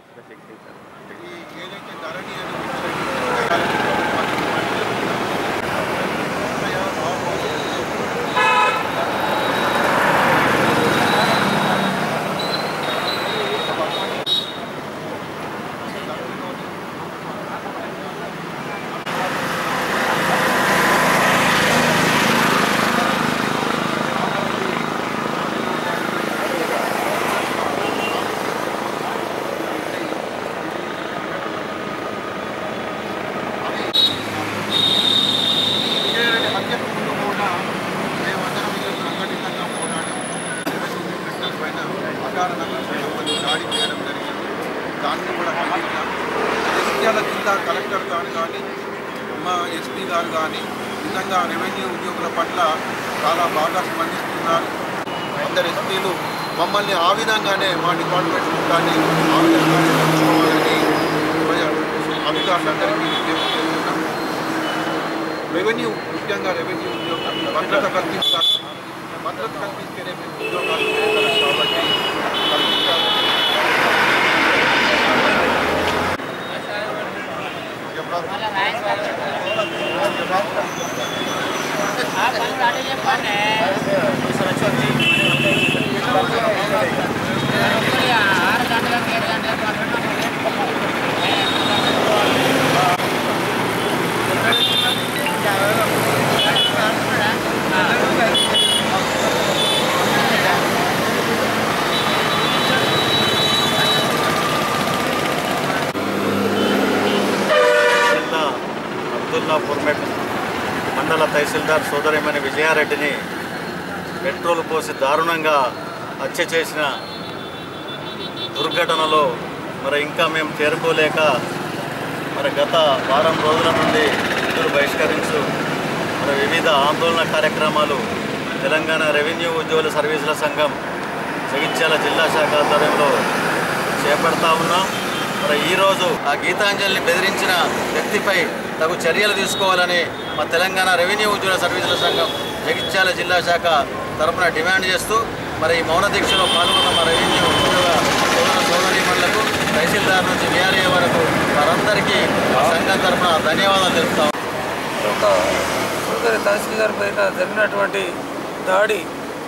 ఈ ఏదైతే ధరణి అని విజయారెడ్డి హత్యకు ముందు కూడా మేమందరం ఇది సంఘటితంగా పోరాడాం పెట్టల పైన అకారణంగా కొంతమంది దాడి చేయడం జరిగింది దాన్ని కూడా ఖండించాం జగిత్యాల జిల్లా కలెక్టర్ గారు కానీ మా ఎస్పీ గారు కానీ నిజంగా రెవెన్యూ ఉద్యోగుల పట్ల చాలా బాగా స్పందిస్తున్నారు అందరు ఎస్పీలు మమ్మల్ని ఆ విధంగానే మా డిపార్ట్మెంట్ కానీ ఆ విధంగానే చూసుకోవాలని అధికారులందరికీ విజ్ఞప్తి చేస్తున్నాం రెవెన్యూ ముఖ్యంగా రెవెన్యూ ఉద్యోగం భద్రత కల్పించాలి భద్రత కల్పిస్తేనే మేము ఉద్యోగాలు చేయగలం కాబట్టి కల్పించాలి జిల్లా అబ్దుల్లాపూర్ మెట్ మండల తహసీల్దార్ సోదరిమణి విజయారెడ్డిని పెట్రోల్ పోసి దారుణంగా హత్య చేసిన దుర్ఘటనలో మరి ఇంకా మేము చేరుకోలేక మరి గత వారం రోజుల నుండి విధులు బహిష్కరించు మరి వివిధ ఆందోళన కార్యక్రమాలు తెలంగాణ రెవెన్యూ ఉద్యోగుల సర్వీసుల సంఘం జగిత్యాల జిల్లా శాఖ ఆధ్వర్యంలో చేపడతా ఉన్నాం మరి ఈరోజు ఆ గీతాంజలిని బెదిరించిన వ్యక్తిపై తగు చర్యలు తీసుకోవాలని మా తెలంగాణ రెవెన్యూ ఉద్యోగుల సర్వీసుల సంఘం జగిత్యాల జిల్లా శాఖ తరపున డిమాండ్ చేస్తూ మరి ఈ మౌన దీక్షలో పాల్గొన్న మా రెవెన్యూ ఉద్యోగ సోదర సోదరీమణులకు తహసీల్దార్ నుంచి విఆర్ఏ వరకు వారందరికీ మా సంఘం తరపున ధన్యవాదాలు తెలుపుతాం ఒక సోదరి తహసీల్దార్ పైన జరిగినటువంటి దాడి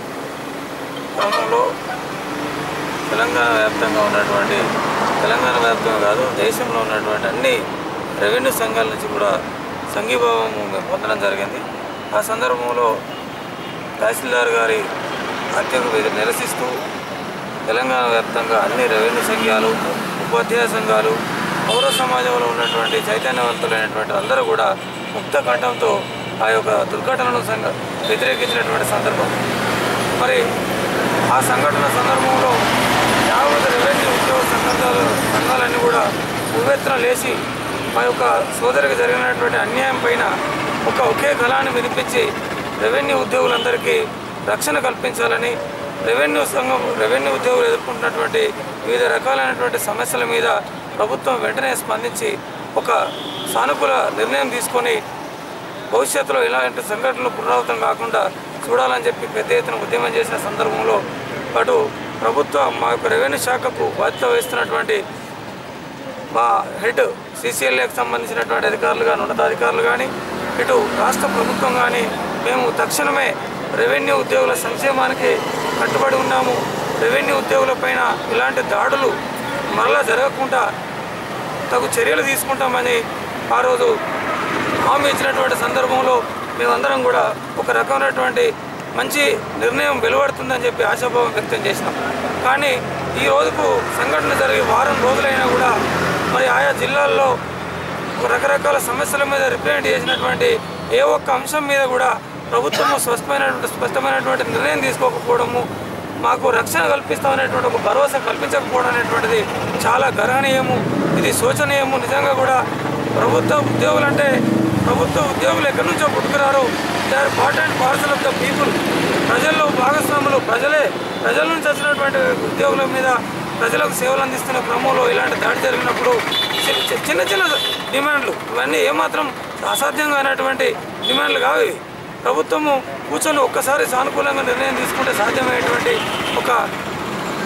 క్రమంలో తెలంగాణ వ్యాప్తంగా ఉన్నటువంటి తెలంగాణ వ్యాప్తంగా కాదు దేశంలో ఉన్నటువంటి అన్ని రెవెన్యూ సంఘాల నుంచి కూడా సంఘీభావం మేము పొందడం జరిగింది ఆ సందర్భంలో తహసీల్దార్ గారి హత్యకు వీరు నిరసిస్తూ తెలంగాణ వ్యాప్తంగా అన్ని రెవెన్యూ సంఘాలు ఉపాధ్యాయ సంఘాలు పౌర సమాజంలో ఉన్నటువంటి చైతన్యవంతులైనటువంటి అందరూ కూడా ముక్త కంఠంతో ఆ యొక్క దుర్ఘటనను సంఘ వ్యతిరేకించినటువంటి సందర్భం మరి ఆ సంఘటన సందర్భంలో యావత్ రెవెన్యూ ఉద్యోగ సంఘాలు సంఘాలన్నీ కూడా ఉవ్వెత్తున లేచి మా యొక్క సోదరికి జరిగినటువంటి అన్యాయం పైన ఒక ఒకే గలాన్ని వినిపించి రెవెన్యూ ఉద్యోగులందరికీ రక్షణ కల్పించాలని రెవెన్యూ సంఘం రెవెన్యూ ఉద్యోగులు ఎదుర్కొంటున్నటువంటి వివిధ రకాలైనటువంటి సమస్యల మీద ప్రభుత్వం వెంటనే స్పందించి ఒక సానుకూల నిర్ణయం తీసుకొని భవిష్యత్తులో ఇలాంటి సంఘటనలు పునరావృతం కాకుండా చూడాలని చెప్పి పెద్ద ఎత్తున ఉద్యమం చేసిన సందర్భంలో అటు ప్రభుత్వం మా యొక్క రెవెన్యూ శాఖకు బాధ్యత వహిస్తున్నటువంటి మా హెడ్ సీసీఎల్ఏకి సంబంధించినటువంటి అధికారులు కానీ ఉన్నతాధికారులు కానీ ఇటు రాష్ట్ర ప్రభుత్వం కానీ మేము తక్షణమే రెవెన్యూ ఉద్యోగుల సంక్షేమానికి కట్టుబడి ఉన్నాము రెవెన్యూ ఉద్యోగులపైన ఇలాంటి దాడులు మరలా జరగకుండా తగు చర్యలు తీసుకుంటామని ఆ రోజు హామీ ఇచ్చినటువంటి సందర్భంలో మేమందరం కూడా ఒక రకమైనటువంటి మంచి నిర్ణయం వెలువడుతుందని చెప్పి ఆశాభావం వ్యక్తం చేసినాం కానీ ఈ రోజుకు సంఘటన జరిగి వారం రోజులైనా కూడా మరి ఆయా జిల్లాల్లో ఒక రకరకాల సమస్యల మీద రిప్రజెంట్ చేసినటువంటి ఏ ఒక్క అంశం మీద కూడా ప్రభుత్వము స్పష్టమైనటువంటి స్పష్టమైనటువంటి నిర్ణయం తీసుకోకపోవడము మాకు రక్షణ కల్పిస్తామనేటువంటి ఒక భరోసా కల్పించకపోవడం అనేటువంటిది చాలా గర్హనీయము ఇది శోచనీయము నిజంగా కూడా ప్రభుత్వ ఉద్యోగులు అంటే ప్రభుత్వ ఉద్యోగులు ఎక్కడి నుంచో పుట్టుకురారు they are part and parcel of the people ప్రజల్లో భాగస్వాములు ప్రజలే ప్రజల నుంచి వచ్చినటువంటి ఉద్యోగుల మీద ప్రజలకు సేవలు అందిస్తున్న క్రమంలో ఇలాంటి దాడి జరిగినప్పుడు చి- చి- చిన్న చిన్న డిమాండ్లు ఇవన్నీ ఏమాత్రం అసాధ్యంగా అయినటువంటి డిమాండ్లు కావు ఇవి ప్రభుత్వము కూర్చొని ఒక్కసారి సానుకూలంగా నిర్ణయం తీసుకుంటే సాధ్యమయ్యేటువంటి ఒక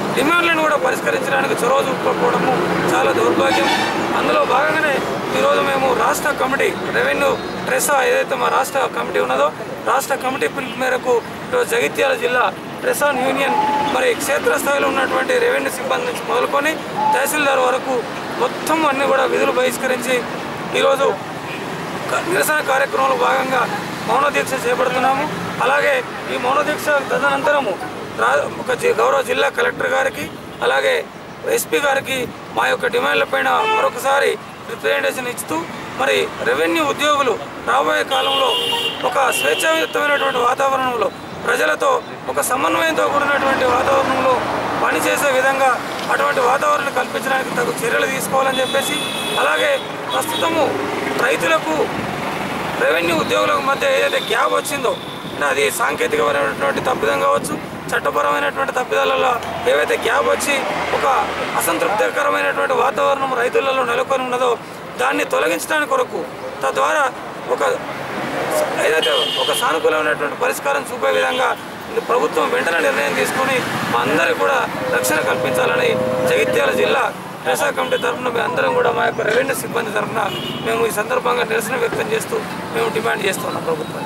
డిమాండ్లను కూడా పరిష్కరించడానికి చొరవ చూపుకోవడము చాలా దౌర్భాగ్యం అందులో భాగంగానే ఈరోజు మేము రాష్ట్ర కమిటీ రెవెన్యూ ట్రెసా ఏదైతే మా రాష్ట్ర కమిటీ ఉన్నదో రాష్ట్ర కమిటీ పిలుపు మేరకు ఈరోజు జగిత్యాల జిల్లా ట్రెసాన్ యూనియన్ మరి క్షేత్రస్థాయిలో ఉన్నటువంటి రెవెన్యూ సిబ్బంది నుంచి మొదలుకొని తహసీల్దార్ వరకు మొత్తం అన్ని కూడా విధులు బహిష్కరించి ఈరోజు క- నిరసన కార్యక్రమంలో భాగంగా మౌన దీక్ష చేపడుతున్నాము అలాగే ఈ మౌన దీక్ష తదనంతరము రా ఒక జి- గౌరవ జిల్లా కలెక్టర్ గారికి అలాగే ఎస్పీ గారికి మా యొక్క డిమాండ్లపైన మరొకసారి రిప్రజెంటేషన్ ఇస్తూ మరి రెవెన్యూ ఉద్యోగులు రాబోయే కాలంలో ఒక స్వేచ్ఛాయుతమైనటువంటి వాతావరణంలో ప్రజలతో ఒక సమన్వయంతో కూడినటువంటి వాతావరణంలో పనిచేసే విధంగా అటువంటి వాతావరణం కల్పించడానికి తగు చర్యలు తీసుకోవాలని చెప్పేసి అలాగే ప్రస్తుతము రైతులకు రెవెన్యూ ఉద్యోగులకు మధ్య ఏదైతే గ్యాప్ వచ్చిందో అంటే అది సాంకేతికమైనటువంటి తప్పిదం కావచ్చు చట్టపరమైనటువంటి తప్పిదాలలో ఏవైతే గ్యాప్ వచ్చి ఒక అసంతృప్తికరమైనటువంటి వాతావరణం రైతులలో నెలకొని ఉన్నదో దాన్ని తొలగించడానికి కొరకు తద్వారా ఒక ఏదైతే ఒక సానుకూలమైనటువంటి పరిష్కారం చూపే విధంగా ఇది ప్రభుత్వం వెంటనే నిర్ణయం తీసుకొని మా అందరికీ కూడా రక్షణ కల్పించాలని జగిత్యాల జిల్లా వ్యవసాయ కమిటీ తరఫున మేము అందరం కూడా మా యొక్క రెవెన్యూ సిబ్బంది తరఫున మేము ఈ సందర్భంగా నిరసన వ్యక్తం చేస్తూ మేము డిమాండ్ చేస్తున్నాం ప్రభుత్వాన్ని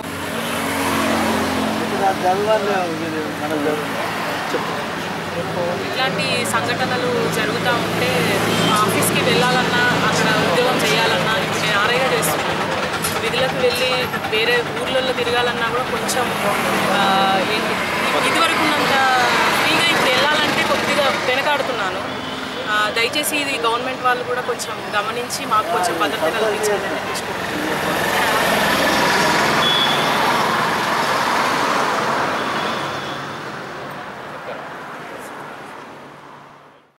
ఇట్లాంటి సంఘటనలు జరుగుతూ ఉంటే ఆఫీస్కి వెళ్ళాలన్నా అక్కడ ఉద్యోగం చేయాలన్నా ఇప్పుడు నేను ఆరైగా చేస్తున్నాను విధులకు వెళ్ళి వేరే ఊర్లలో తిరగాలన్నా కూడా కొంచెం ఆ, ఏంటి ఇదివరకు ఉన్నంత ఫ్రీగా ఇప్పుడు వెళ్ళాలంటే కొద్దిగా వెనకాడుతున్నాను ఆ, దయచేసి ఇది గవర్నమెంట్ వాళ్ళు కూడా కొంచెం గమనించి మాకు కొంచెం భద్రత కల్పించాలని నేను తీసుకుంటున్నాను